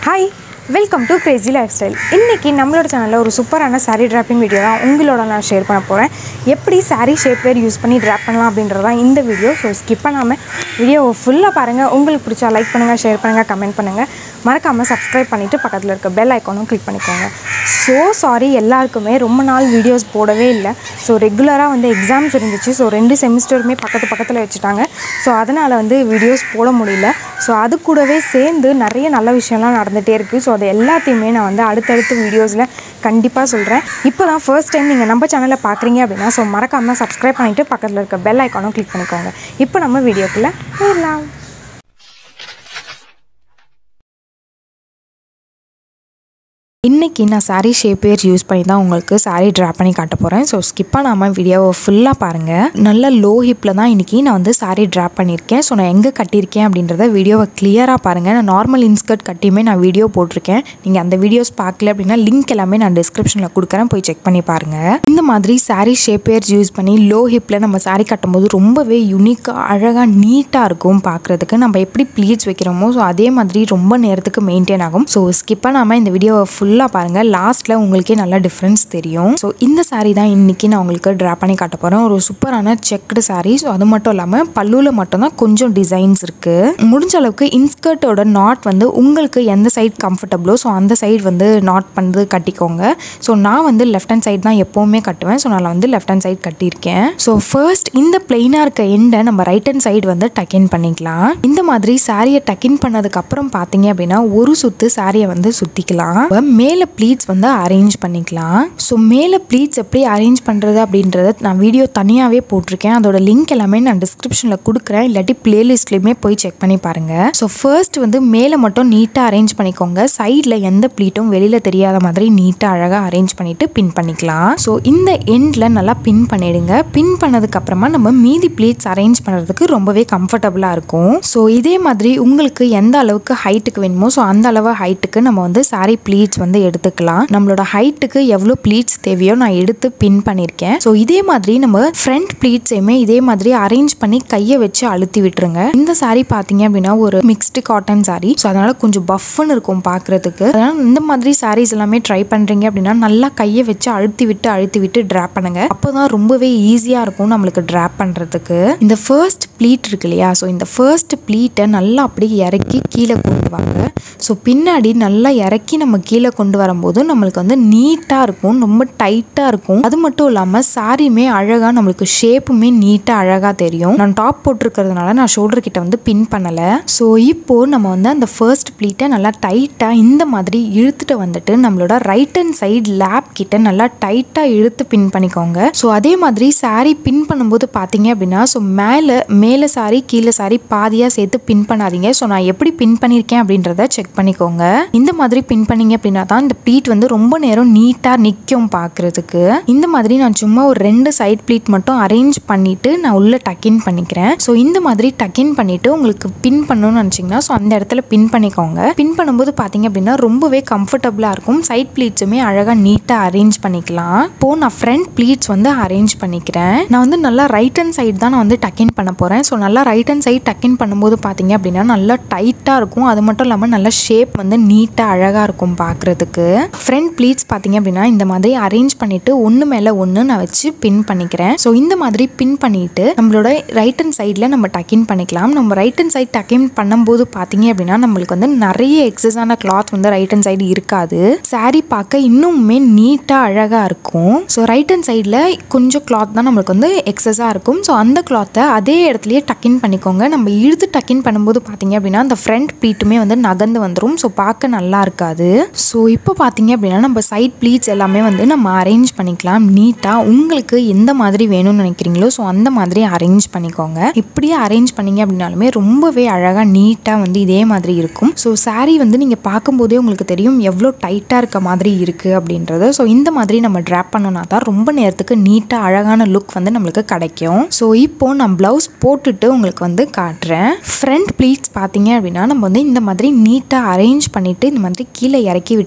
hi welcome to crazy lifestyle இன்றைக்கி நம்மளோட சேனலில் ஒரு சூப்பரான saree டிராப்பிங் வீடியோ தான் உங்களோட நான் ஷேர் பண்ண போகிறேன் எப்படி saree ஷேப் வேர் யூஸ் பண்ணி ட்ராப் பண்ணலாம் அப்படின்றது தான் இந்த வீடியோ ஸோ ஸ்கிப் பண்ணாமல் வீடியோவை ஃபுல்லாக பாருங்கள் உங்களுக்கு பிடிச்சா லைக் பண்ணுங்கள் ஷேர் பண்ணுங்கள் கமெண்ட் பண்ணுங்கள் மறக்காமல் சப்ஸ்கிரைப் பண்ணிவிட்டு பக்கத்தில் இருக்க பெல் ஐக்கானும் கிளிக் பண்ணிக்கோங்க ஸோ சாரி எல்லாருக்குமே ரொம்ப நாள் வீடியோஸ் போடவே இல்லை ஸோ ரெகுலராக வந்து எக்ஸாம்ஸ் இருந்துச்சு ஸோ ரெண்டு செமிஸ்டருமே பக்கத்து பக்கத்தில் வச்சுட்டாங்க ஸோ அதனால் வந்து வீடியோஸ் போட முடியல ஸோ அது கூடவே சேர்ந்து நிறைய நல்ல விஷயம்லாம் நடந்துகிட்டே இருக்குது ஸோ அது எல்லாத்தையுமே நான் வந்து அடுத்தடுத்த வீடியோஸில் கண்டிப்பாக சொல்கிறேன் இப்போ தான் ஃபர்ஸ்ட் டைம் நீங்கள் நம்ம சேனலில் பார்க்குறீங்க அப்படின்னா ஸோ மறக்காமல் சப்ஸ்கிரைப் பண்ணிவிட்டு பக்கத்தில் இருக்க பெல் ஐக்கானும் கிளிக் பண்ணிக்கோங்க இப்போ நம்ம வீடியோக்குள்ளே போயிடலாம் இன்றைக்கி நான் saree ஷேப் வேர் யூஸ் பண்ணி தான் உங்களுக்கு saree ட்ராப் பண்ணி காட்ட போகிறேன் ஸோ ஸ்கிப் பண்ணாமல் வீடியோவை ஃபுல்லாக பாருங்கள் நல்ல லோ ஹிப்பில் தான் இன்றைக்கி நான் வந்து saree ட்ராப் பண்ணியிருக்கேன் ஸோ நான் எங்கே கட்டியிருக்கேன் அப்படின்றத வீடியோவை கிளியராக பாருங்கள் நான் நார்மல் இன்ஸ்கர்ட் கட்டியுமே நான் வீடியோ போட்டிருக்கேன் நீங்கள் அந்த வீடியோஸ் பார்க்கல அப்படின்னா லிங்க் எல்லாமே நான் டிஸ்கிரிப்ஷனில் கொடுக்குறேன் போய் செக் பண்ணி பாருங்கள் இந்த மாதிரி saree ஷேப் வேர்ஸ் யூஸ் பண்ணி லோ ஹிப்பில் நம்ம saree கட்டும்போது ரொம்பவே யூனிக்காக அழகாக நீட்டாக இருக்கும் பார்க்குறதுக்கு நம்ம எப்படி ப்ளீட்ஸ் வைக்கிறோமோ ஸோ அதே மாதிரி ரொம்ப நேரத்துக்கு மெயின்டைன் ஆகும் ஸோ ஸ்கிப் பண்ணாமல் இந்த வீடியோவை ஃபுல்லாக பாருங்கள் லாஸ்ட்டில் உங்களுக்கே நல்லா டிஃப்ரென்ஸ் தெரியும் ஸோ இந்த saree தான் இன்றைக்கி நான் உங்களுக்கு ட்ரா பண்ணி காட்ட போகிறேன் ஒரு சூப்பரான செக்டு saree ஸோ அது மட்டும் இல்லாமல் பல்லுவில் மட்டும்தான் கொஞ்சம் டிசைன்ஸ் இருக்குது முடிஞ்ச அளவுக்கு இன்ஸ்கர்ட்டோட நாட் வந்து உங்களுக்கு எந்த சைடு கம்ஃபர்டபுளோ ஸோ அந்த சைடு வந்து நாட் பண்ணது கட்டிக்கோங்க ஸோ நான் வந்து லெஃப்ட் ஹேண்ட் சைடு தான் எப்போவுமே கட்டுவேன் ஸோ நான் வந்து லெஃப்ட் ஹேண்ட் சைடு கட்டியிருக்கேன் ஸோ ஃபர்ஸ்ட் இந்த பிளெயினாக இருக்க எண்டை நம்ம ரைட் ஹேண்ட் சைடு வந்து டக்கின் பண்ணிக்கலாம் இந்த மாதிரி சாரியை டக்கின் பண்ணதுக்கு அப்புறம் பார்த்தீங்க அப்படின்னா ஒரு சுத்து சாரியை வந்து சுற்றிக்கலாம் மேலே ப்ளீட்ஸ் வந்து அரேஞ்ச் பண்ணிக்கலாம் ஸோ மேலே ப்ளீட்ஸ் எப்படி அரேஞ்ச் பண்ணுறது அப்படின்றத நான் வீடியோ தனியாகவே போட்டிருக்கேன் அதோட லிங்க் எல்லாமே நான் டிஸ்கிரிப்ஷனில் கொடுக்குறேன் இல்லாட்டி பிளேலிஸ்ட்லேயுமே போய் செக் பண்ணி பாருங்கள் ஸோ ஃபர்ஸ்ட் வந்து மேலே மட்டும் நீட்டாக அரேஞ்ச் பண்ணிக்கோங்க சைடில் எந்த ப்ளீட்டும் வெளியில் தெரியாத மாதிரி நீட்டாக அழகாக அரேஞ்ச் பண்ணிவிட்டு பின் பண்ணிக்கலாம் ஸோ இந்த எண்டில் நல்லா பின் பண்ணிடுங்க பின் பண்ணதுக்கு அப்புறமா நம்ம மீதி ப்ளீட்ஸ் அரேஞ்ச் பண்ணுறதுக்கு ரொம்பவே கம்ஃபர்டபுளாக இருக்கும் ஸோ இதே மாதிரி உங்களுக்கு எந்த அளவுக்கு ஹைட்டுக்கு வேணுமோ ஸோ அந்த அளவு ஹைட்டுக்கு நம்ம வந்து சாரி ப்ளீட்ஸ் வந்து எடுத்துக்கலாம் நம்மளோட ஹைட்டுக்கு எவ்வளோ ப்ளீட்ஸ் தேவையோ நான் எடுத்து பின் பண்ணியிருக்கேன் ஸோ இதே மாதிரி நம்ம ஃப்ரண்ட் ப்ளீட்ஸையுமே இதே மாதிரி அரேஞ்ச் பண்ணி கையை வச்சு அழுத்தி விட்டுருங்க இந்த சாரி பார்த்தீங்க அப்படின்னா ஒரு மிக்ஸ்டு காட்டன் சாரி ஸோ அதனால கொஞ்சம் பஃப்னு இருக்கும் பார்க்குறதுக்கு அதனால இந்த மாதிரி சாரீஸ் எல்லாமே ட்ரை பண்ணுறீங்க அப்படின்னா நல்லா கையை வச்சு அழுத்தி விட்டு அழுத்தி விட்டு ட்ராப் பண்ணுங்க அப்போ தான் ரொம்பவே ஈஸியாக இருக்கும் நம்மளுக்கு ட்ராப் பண்ணுறதுக்கு இந்த ஃபர்ஸ்ட் ப்ளீட் இருக்கு இல்லையா ஸோ இந்த ஃபர்ஸ்ட் ப்ளீட்டை நல்லா அப்படியே இறக்கி கீழே கொண்டு வாங்க ஸோ பின்னாடி நல்லா இறக்கி நம்ம கீழே கொண்டு வரும்போது நம்மளுக்கு வந்து நீட்டாக இருக்கும் ரொம்ப டைட்டாக இருக்கும் அது மட்டும் இல்லாமல் சாரியுமே அழகாக நம்மளுக்கு ஷேப்புமே நீட்டாக அழகாக தெரியும் நான் டாப் போட்டிருக்கிறதுனால நான் ஷோல்டர் கிட்ட வந்து பின் பண்ணலை ஸோ இப்போ நம்ம வந்து அந்த ஃபர்ஸ்ட் ப்ளீட்டை நல்லா டைட்டாக இந்த மாதிரி இழுத்துட்டு வந்துட்டு நம்மளோட ரைட் ஹேண்ட் சைடு லேப் கிட்ட நல்லா டைட்டாக இழுத்து பின் பண்ணிக்கோங்க ஸோ அதே மாதிரி சாரி பின் பண்ணும்போது பார்த்தீங்க அப்படின்னா ஸோ மேலே மேலே சாரி கீழே சாரி பாதியாக சேர்த்து பின் பண்ணாதீங்க ஸோ நான் எப்படி பின் பண்ணியிருக்கேன் அப்படின்றத செக் பண்ணிக்கோங்க இந்த மாதிரி பின் பண்ணீங்க அப்படின்னா தான் இந்த ப்ளீட் வந்து ரொம்ப நேரம் நீட்டாக நிற்கும் பார்க்குறதுக்கு இந்த மாதிரி நான் சும்மா ஒரு ரெண்டு சைட் ப்ளீட் மட்டும் அரேஞ்ச் பண்ணிட்டு நான் உள்ள டக்கின் பண்ணிக்கிறேன் ஸோ இந்த மாதிரி டக்கின் பண்ணிட்டு உங்களுக்கு பின் பண்ணணும்னு நினச்சிங்கன்னா ஸோ அந்த இடத்துல பின் பண்ணிக்கோங்க பின் பண்ணும்போது பார்த்தீங்க அப்படின்னா ரொம்பவே கம்ஃபர்டபுளாக இருக்கும் சைட் ப்ளீட்ஸுமே அழகாக நீட்டாக அரேஞ்ச் பண்ணிக்கலாம் இப்போது நான் ஃப்ரண்ட் ப்ளீட்ஸ் வந்து அரேஞ்ச் பண்ணிக்கிறேன் நான் வந்து நல்லா ரைட் ஹேண்ட் சைடு தான் நான் வந்து டக்கின் பண்ண போகிறேன் ஸோ நல்லா ரைட் ஹேண்ட் சைடு டக்கின் பண்ணும்போது பார்த்தீங்க அப்படின்னா நல்லா டைட்டாக இருக்கும் அது மட்டும் இல்லாமல் நல்ல ஷேப் வந்து நீட்டாக அழகாக இருக்கும் பார்க்குறதுக்கு ஃப்ரண்ட் ப்ளீட்ஸ் பார்த்தீங்க அப்படின்னா இந்த மாதிரி அரேஞ்ச் பண்ணிவிட்டு ஒன்று மேலே ஒன்று நான் வச்சு பின் பண்ணிக்கிறேன் ஸோ இந்த மாதிரி பின் பண்ணிவிட்டு நம்மளோட ரைட் ஹேண்ட் சைடில் நம்ம டக்கின் பண்ணிக்கலாம் நம்ம ரைட் ஹேண்ட் சைடு டக்கின் பண்ணும்போது பார்த்தீங்க அப்படின்னா நம்மளுக்கு வந்து நிறைய எக்ஸஸான கிளாத் வந்து ரைட் ஹேண்ட் சைடு இருக்காது saree பார்க்க இன்னுமே நீட்டாக அழகாக இருக்கும் ஸோ ரைட் ஹேண்ட் சைடில் கொஞ்சம் கிளாத் தான் நம்மளுக்கு வந்து எக்ஸஸாக இருக்கும் ஸோ அந்த கிளாத்தை அதே இடத்துலயே டக்கின் பண்ணிக்கோங்க நம்ம இழுத்து டக்கின் பண்ணும்போது பார்த்தீங்க அப்படின்னா அந்த ஃப்ரண்ட் ப்ளீட்டுமே வந்து நகர்ந்து வந்துடும் ஸோ பார்க்க நல்லா இருக்காது ஸோ இப்போ பார்த்தீங்க அப்படின்னா நம்ம சைட் ப்ளீட்ஸ் எல்லாமே வந்து நம்ம அரேஞ்ச் பண்ணிக்கலாம் நீட்டாக உங்களுக்கு எந்த மாதிரி வேணும்னு நினைக்கிறீங்களோ ஸோ அந்த மாதிரி அரேஞ்ச் பண்ணிக்கோங்க இப்படியே அரேஞ்ச் பண்ணீங்க அப்படின்னாலுமே ரொம்பவே அழகாக நீட்டாக வந்து இதே மாதிரி இருக்கும் ஸோ saree வந்து நீங்கள் பார்க்கும்போதே உங்களுக்கு தெரியும் எவ்வளோ டைட்டாக இருக்க மாதிரி இருக்குது அப்படின்றது ஸோ இந்த மாதிரி நம்ம ட்ராப் பண்ணோன்னா தான் ரொம்ப நேரத்துக்கு நீட்டாக அழகான லுக் வந்து நம்மளுக்கு கிடைக்கும் ஸோ இப்போ நான் ப்ளவுஸ் போட்டுட்டு உங்களுக்கு வந்து காட்டுறேன் ஃப்ரண்ட் ப்ளீட்ஸ் பார்த்தீங்க அப்படின்னா நம்ம வந்து இந்த மாதிரி நீட்டாக அரேஞ்ச் பண்ணிவிட்டு இந்த மாதிரி கீழே இறக்கி விட்டு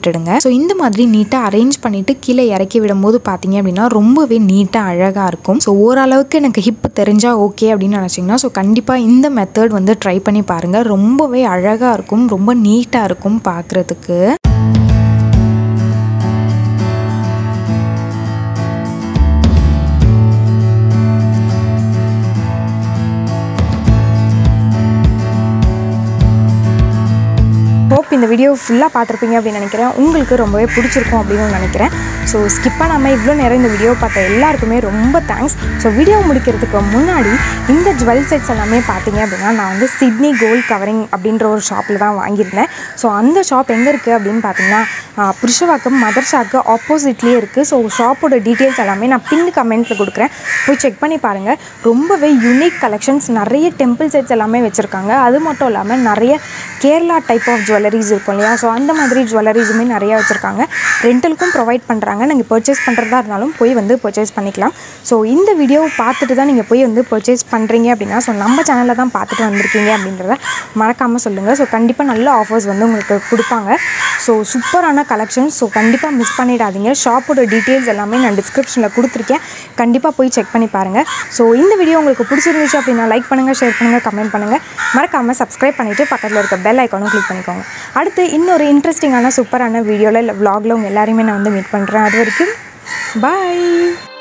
விட்டுடுங்க ஸோ இந்த மாதிரி நீட்டாக அரேஞ்ச் பண்ணிவிட்டு கீழே இறக்கி விடும்போது பார்த்தீங்க அப்படின்னா ரொம்பவே நீட்டாக அழகாக இருக்கும் ஸோ ஓரளவுக்கு எனக்கு ஹிப் தெரிஞ்சால் ஓகே அப்படின்னு நினச்சிங்கன்னா ஸோ கண்டிப்பாக இந்த மெத்தட் வந்து ட்ரை பண்ணி பாருங்கள் ரொம்பவே அழகாக இருக்கும் ரொம்ப நீட்டாக இருக்கும் பார்க்குறதுக்கு ஹோப் இந்த வீடியோ ஃபுல்லாக பார்த்துருப்பீங்க அப்படின்னு நினைக்கிறேன் உங்களுக்கு ரொம்பவே பிடிச்சிருக்கும் அப்படின்னு நினைக்கிறேன் ஸோ ஸ்கிப் பண்ணாமல் இவ்வளோ நேரம் இந்த வீடியோ பார்த்த எல்லாருக்குமே ரொம்ப தேங்க்ஸ் ஸோ வீடியோ முடிக்கிறதுக்கு முன்னாடி இந்த ஜுவல் செட்ஸ் எல்லாமே பார்த்தீங்க அப்படின்னா நான் வந்து சிட்னி கோல்ட் கவரிங் அப்படின்ற ஒரு ஷாப்பில் தான் வாங்கியிருந்தேன் ஸோ அந்த ஷாப் எங்கே இருக்குது அப்படின்னு பார்த்தீங்கன்னா ஆஹ், புருஷவாக்கம் மதர்ஷாக்கு ஆப்போசிட்லேயே இருக்குது ஸோ ஷாப்போட டீட்டெயில்ஸ் எல்லாமே நான் பின் கமெண்ட்டில் கொடுக்குறேன் போய் செக் பண்ணி பாருங்கள் ரொம்பவே யூனிக் கலெக்ஷன்ஸ் நிறைய டெம்பிள் செட்ஸ் எல்லாமே வச்சுருக்காங்க அது மட்டும் இல்லாமல் நிறைய கேரளா டைப் ஆஃப் ஜுவல்லரிஸ் இருக்கும் இல்லையா ஸோ அந்த மாதிரி ஜுவல்லரிஸுமே நிறைய வச்சுருக்காங்க ரெண்டலுக்கும் ப்ரொவைட் பண்ணுறாங்க நீங்கள் பர்ச்சேஸ் பண்ணுறதா இருந்தாலும் போய் வந்து பர்ச்சேஸ் பண்ணிக்கலாம் ஸோ இந்த வீடியோ பார்த்துட்டு தான் நீங்கள் போய் வந்து பர்ச்சேஸ் பண்ணுறீங்க அப்படின்னா ஸோ நம்ம சேனலில் தான் பார்த்துட்டு வந்திருக்கீங்க அப்படின்றத மறக்காமல் சொல்லுங்கள் ஸோ கண்டிப்பாக நல்ல ஆஃபர்ஸ் வந்து உங்களுக்கு கொடுப்பாங்க ஸோ சூப்பரான கலெக்ஷன்ஸ் ஸோ கண்டிப்பாக மிஸ் பண்ணிடாதீங்க ஷாப்போட டீட்டெயில்ஸ் எல்லாமே நான் டிஸ்கிரிப்ஷனில் கொடுத்துருக்கேன் கண்டிப்பாக போய் செக் பண்ணி பாருங்கள் ஸோ இந்த வீடியோ உங்களுக்கு பிடிச்சிருந்துச்சு அப்படின்னா லைக் பண்ணுங்கள் ஷேர் பண்ணுங்கள் கமெண்ட் பண்ணுங்கள் மறக்காமல் சப்ஸ்கிரைப் பண்ணிவிட்டு பக்கத்தில் இருக்க பெல் ஐக்கானும் கிளிக் பண்ணிக்கோங்க அடுத்து இன்னொரு இன்ட்ரெஸ்டிங்கான சூப்பரான வீடியோவில் இல்லை vlogல உங்கள் எல்லாரையுமே நான் வந்து மீட் பண்ணுறேன் அது வரைக்கும் பாய்